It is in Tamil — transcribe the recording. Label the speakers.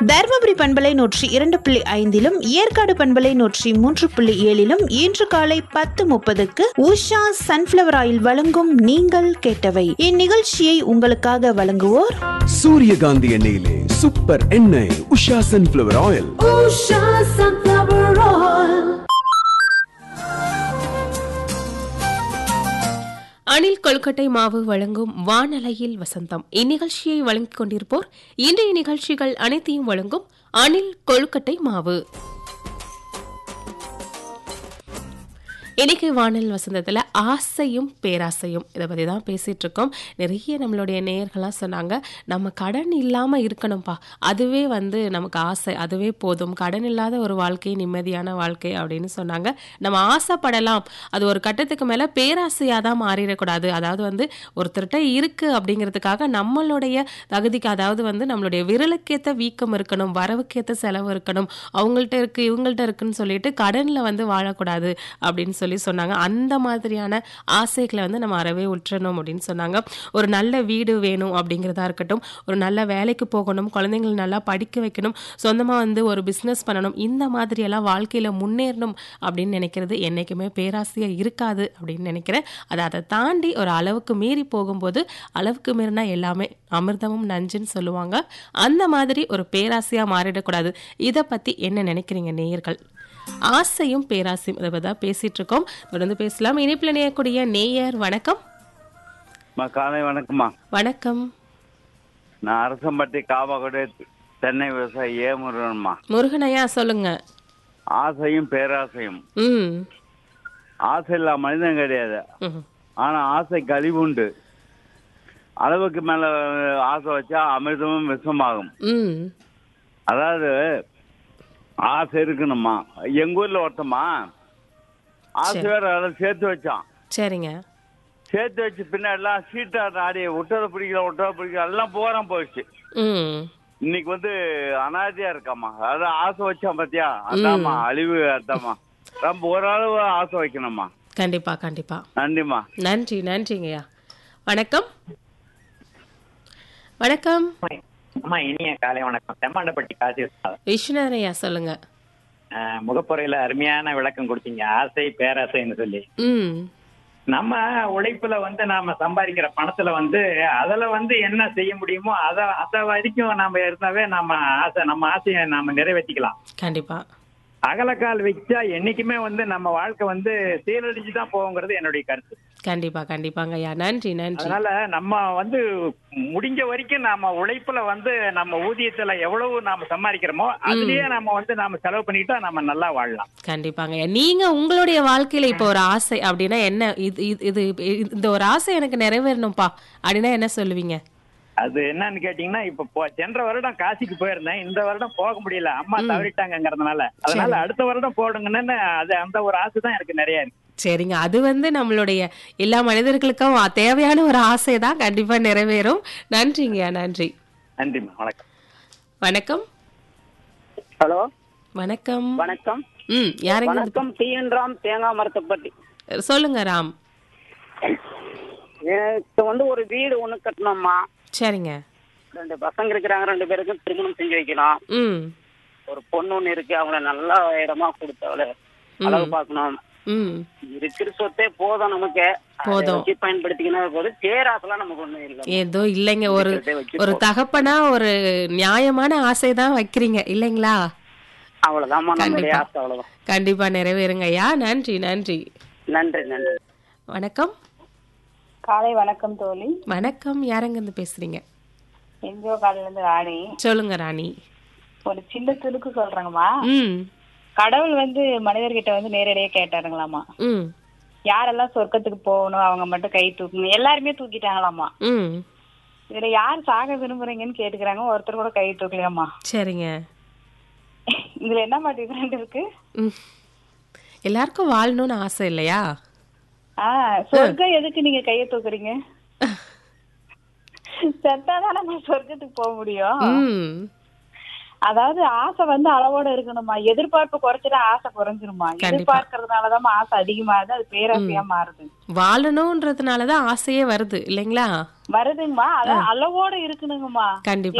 Speaker 1: தருமபுரி பண்பலை நூற்றி இரண்டு புள்ளி ஐந்திலும் ஏற்காடு பண்பலை நூற்றி மூன்று புள்ளி ஏழிலும் இன்று காலை பத்து முப்பதுக்கு உஷா சன்ஃபிளவர் ஆயில் வழங்கும் நீங்கள் கேட்டவை இந்நிகழ்ச்சியை உங்களுக்காக வழங்குவோர்
Speaker 2: சூரியகாந்தி எண்ணெயிலே சூப்பர் எண்ணெய் உஷா சன்ஃபிளவர் ஆயில்
Speaker 3: அணில் கொழுக்கட்டை மாவு வழங்கும் வானலையில் வசந்தம் இந்நிகழ்ச்சியை வழங்கிக் கொண்டிருப்போர் இன்றைய நிகழ்ச்சிகள் அனைத்தையும் வழங்கும் அணில் கொழுக்கட்டை மாவு இன்னைக்கு வானல் வசந்தத்தில் ஆசையும் பேராசையும் இதை பற்றி தான் பேசிகிட்டு இருக்கோம் நிறைய நம்மளுடைய நேயர்கள்லாம் சொன்னாங்க நம்ம கடன் இல்லாமல் இருக்கணும்ப்பா அதுவே வந்து நமக்கு ஆசை அதுவே போதும் கடன் இல்லாத ஒரு வாழ்க்கை நிம்மதியான வாழ்க்கை அப்படின்னு சொன்னாங்க நம்ம ஆசைப்படலாம் அது ஒரு கட்டத்துக்கு மேலே பேராசையாக தான் மாறிடக்கூடாது அதாவது வந்து ஒருத்தர்கிட்ட இருக்குது அப்படிங்கிறதுக்காக நம்மளுடைய தகுதிக்கு அதாவது வந்து நம்மளுடைய விரலுக்கேற்ற வீக்கம் இருக்கணும் வரவுக்கேற்ற செலவு இருக்கணும் அவங்கள்ட்ட இருக்கு இவங்கள்ட்ட இருக்குன்னு சொல்லிட்டு கடனில் வந்து வாழக்கூடாது அப்படின்னு சொல்லி சொன்னாங்க அந்த மாதிரியான ஆசைகளை வந்து நம்ம அறவே உற்றணும் அப்படின்னு சொன்னாங்க ஒரு நல்ல வீடு வேணும் அப்படிங்கிறதா இருக்கட்டும் ஒரு நல்ல வேலைக்கு போகணும் குழந்தைங்களை நல்லா படிக்க வைக்கணும் சொந்தமாக வந்து ஒரு பிஸ்னஸ் பண்ணணும் இந்த மாதிரியெல்லாம் வாழ்க்கையில் முன்னேறணும் அப்படின்னு நினைக்கிறது என்றைக்குமே பேராசையாக இருக்காது அப்படின்னு நினைக்கிறேன் அதை அதை தாண்டி ஒரு அளவுக்கு மீறி போகும்போது அளவுக்கு மீறினா எல்லாமே அமிர்தமும் நஞ்சுன்னு சொல்லுவாங்க அந்த மாதிரி ஒரு பேராசையாக மாறிடக்கூடாது இதை பற்றி என்ன நினைக்கிறீங்க நேயர்கள் ஆசையும் பேராசையும் இதை பற்றி தான் பேசிட்டு இருக்கோம் தொடர்ந்து பேசலாம் இணைப்பில் நேயக்கூடிய நேயர் வணக்கம்
Speaker 4: அம்மா காலை வணக்கம்மா
Speaker 3: வணக்கம்
Speaker 4: நான் அரசம்பட்டி காவாக்குடி தென்னை விவசாயி ஏ முருகன்மா
Speaker 3: முருகனையா சொல்லுங்க
Speaker 4: ஆசையும் பேராசையும்
Speaker 3: ம்
Speaker 4: ஆசை இல்லா மனிதன் கிடையாது
Speaker 3: ம்.
Speaker 4: ஆனா ஆசை கழிவுண்டு அளவுக்கு மேல ஆசை வச்சா அமிர்தமும் விஷமாகும்
Speaker 3: ம்
Speaker 4: அதாவது ஆசை இருக்கணுமா எங்க ஊர்ல ஒருத்தம்மா ஆசை வேற அதை சேர்த்து வச்சான்
Speaker 3: சரிங்க
Speaker 4: சேர்த்து வச்சு பின்னாடிலாம் சீட்டா ஆடி விட்டதை பிடிக்கல விட்டதை பிடிக்கல எல்லாம் போறான் போயிடுச்சு
Speaker 3: ம்
Speaker 4: இன்னைக்கு வந்து அனாதையா இருக்காமா அதாவது ஆசை வச்சான் பாத்தியா அதாம்மா அழிவு அதாம்மா ரொம்ப ஓரளவு ஆசை வைக்கணும்மா
Speaker 3: கண்டிப்பா கண்டிப்பா
Speaker 4: நன்றிம்மா
Speaker 3: நன்றி நன்றிங்கய்யா வணக்கம் வணக்கம்
Speaker 5: அம்மா இனிய காலை வணக்கம் செம்மாண்டப்பட்டி காசி உஸ்தாத்.
Speaker 3: விஸ்வநாதன் ஐயா சொல்லுங்க
Speaker 5: அஹ், முகப்புரையில அருமையான விளக்கம் கொடுத்தீங்க ஆசை பேராசைன்னு சொல்லி
Speaker 3: ம்
Speaker 5: நம்ம உழைப்புல வந்து நாம சம்பாதிக்கிற பணத்துல வந்து அதுல வந்து என்ன செய்ய முடியுமோ அத அத வரைக்கும் நாம இருந்தாவே நம்ம ஆசை நம்ம ஆசையை நாம நிறைவேற்றிக்கலாம்
Speaker 3: கண்டிப்பா
Speaker 5: அகலக்கால் வச்சா என்னைக்குமே வந்து நம்ம வாழ்க்கை வந்து சீரழிஞ்சு தான் போகுங்கிறது என்னுடைய கருத்து
Speaker 3: கண்டிப்பா கண்டிப்பாங்க ஐயா நன்றி நன்றி
Speaker 5: அதனால நம்ம வந்து முடிஞ்ச வரைக்கும் நாம உழைப்புல வந்து நம்ம ஊதியத்துல எவ்வளவு நாம சம்பாதிக்கிறோமோ அதுலயே நம்ம வந்து நாம செலவு பண்ணிட்டா நம்ம நல்லா வாழலாம்
Speaker 3: கண்டிப்பாங்க ஐயா நீங்க உங்களுடைய வாழ்க்கையில இப்போ ஒரு ஆசை அப்படின்னா என்ன இது இது- இது இந்த ஒரு ஆசை எனக்கு நிறைவேறணும்ப்பா அப்படின்னா என்ன சொல்லுவீங்க
Speaker 5: அது என்னன்னு கேட்டீங்கன்னா இப்ப போ- சென்ற வருடம் காசிக்கு போயிருந்தேன் இந்த வருடம் போக முடியல அம்மா தவறிட்டாங்கங்கறதுனால அதனால அடுத்த வருடம் போடுங்கன்னு அது அந்த ஒரு ஆசை தான் எனக்கு நிறைய இருக்கு
Speaker 3: சரிங்க அது வந்து நம்மளுடைய எல்லா மனிதர்களுக்கும் தேவையான ஒரு ஆசை தான் கண்டிப்பா நிறைவேறும் நன்றிங்கய்யா நன்றி
Speaker 5: நன்றிம்மா வணக்கம்
Speaker 3: வணக்கம்
Speaker 6: ஹலோ
Speaker 3: வணக்கம்
Speaker 6: வணக்கம்
Speaker 3: ம் யாருங்க
Speaker 6: வணக்கம் டி என் ராம் தேங்காய் மரத்தைப்பட்டி
Speaker 3: சொல்லுங்க ராம்
Speaker 6: எனக்கு வந்து ஒரு வீடு ஒண்ணு கட்டணும்மா
Speaker 3: சரிங்க
Speaker 6: ரெண்டு பசங்க இருக்கிறாங்க ரெண்டு பேருக்கும் திருமணம் செஞ்சு வைக்கணும்
Speaker 3: ம்
Speaker 6: ஒரு பொண்ணு ஒண்ணு இருக்கு அவங்கள நல்ல இடமா கொடுத்து அவளை அளவு பார்க்கணும்
Speaker 3: ம்
Speaker 6: இருக்கிற சொத்தே போதும் நமக்கு அதை
Speaker 3: போதும்.
Speaker 6: வச்சு பயன்படுத்திக்கினா போதும் பேராசெல்லாம் நமக்கு ஒண்ணும் இல்லை
Speaker 3: ஏதோ இல்லைங்க ஒரு
Speaker 6: இருக்கிறதை வச்சு
Speaker 3: ஒரு
Speaker 6: போதும்.
Speaker 3: தகப்பனா ஒரு நியாயமான ஆசை தான் வைக்கிறீங்க இல்லைங்களா
Speaker 6: அவ்வளவுதாம்மா நம்மளுடைய
Speaker 3: கண்டிப்பா.
Speaker 6: ஆசை அவ்வளவுதான்
Speaker 3: கண்டிப்பா நிறைவேறுங்க ஐயா நன்றி நன்றி
Speaker 6: நன்றி நன்றி
Speaker 3: வணக்கம்
Speaker 7: காலை வணக்கம் தோழி
Speaker 3: வணக்கம் யாரங்க இருந்து பேசுறீங்க
Speaker 7: என்ஜிஓ காலையில இருந்து ராணி
Speaker 3: சொல்லுங்க ராணி
Speaker 7: ஒரு சின்ன துணுக்கு சொல்றேங்கம்மா
Speaker 3: ம்
Speaker 7: கடவுள் வந்து மனிதர்கிட்ட வந்து நேரடியா கேட்டாருங்களாமா
Speaker 3: ம்
Speaker 7: யாரெல்லாம் சொர்க்கத்துக்கு போகணும் அவங்க மட்டும் கை தூக்கணும் எல்லாருமே தூக்கிட்டாங்களாமா
Speaker 3: ம்
Speaker 7: இதுல யார் சாக விரும்புறீங்கன்னு கேட்டுக்கிறாங்க ஒருத்தர் கூட கை தூக்கலையாமா
Speaker 3: சரிங்க
Speaker 7: இதுல என்னம்மா டிஃபரெண்ட் இருக்கு
Speaker 3: ம் எல்லாருக்கும் வாழணும்னு ஆசை இல்லையா
Speaker 7: ஆஹ் சொர்க்கம் எதுக்கு நீங்க கையை தூக்குறீங்க செத்தாதான் நம்ம சொர்க்கத்துக்கு போக முடியும்
Speaker 3: ம்
Speaker 7: அதாவது ஆசை வந்து அளவோட இருக்கணுமா எதிர்பார்ப்பு குறைச்சிட்டா ஆசை குறைஞ்சிருமா
Speaker 3: கண்டிப்பா.
Speaker 7: எதிர்பார்க்கறதுனாலதான் ஆசை அதிகமாகுது அது பேராசையா மாறுது
Speaker 3: வாழணுன்றதுனால தான் ஆசையே வருது இல்லைங்களா
Speaker 7: வருதுங்கம்மா அதான் அளவோட இருக்கணுங்கம்மா
Speaker 3: கண்டிப்பா